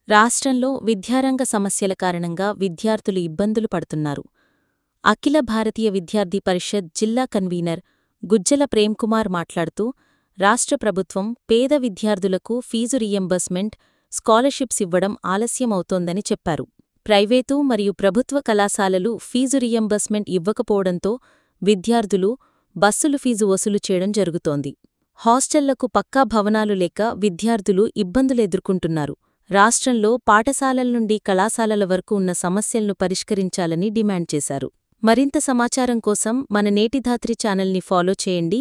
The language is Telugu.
రాష్ట్రంలో విద్యారంగ సమస్యల కారణంగా విద్యార్థులు ఇబ్బందులు పడుతున్నారు అఖిల భారతీయ విద్యార్థి పరిషత్ జిల్లా కన్వీనర్ గుజ్జల ప్రేమ్కుమార్ మాట్లాడుతూ రాష్ట్ర ప్రభుత్వం పేద విద్యార్థులకు ఫీజు రీయింబర్స్మెంట్ స్కాలర్షిప్స్ ఇవ్వడం ఆలస్యమవుతోందని చెప్పారు ప్రైవేటు మరియు ప్రభుత్వ కళాశాలలు ఫీజు రీయింబర్స్మెంట్ ఇవ్వకపోవడంతో విద్యార్థులు బస్సులు ఫీజు వసూలు చేయడం జరుగుతోంది హాస్టళ్లకు పక్కా భవనాలు లేక విద్యార్థులు ఇబ్బందులెదుర్కొంటున్నారు రాష్ట్రంలో పాఠశాలల నుండి కళాశాలల వరకు ఉన్న సమస్యలను పరిష్కరించాలని డిమాండ్ చేశారు మరింత సమాచారం కోసం మన నేటిధాత్రి ఛానల్ని ఫాలో చేయండి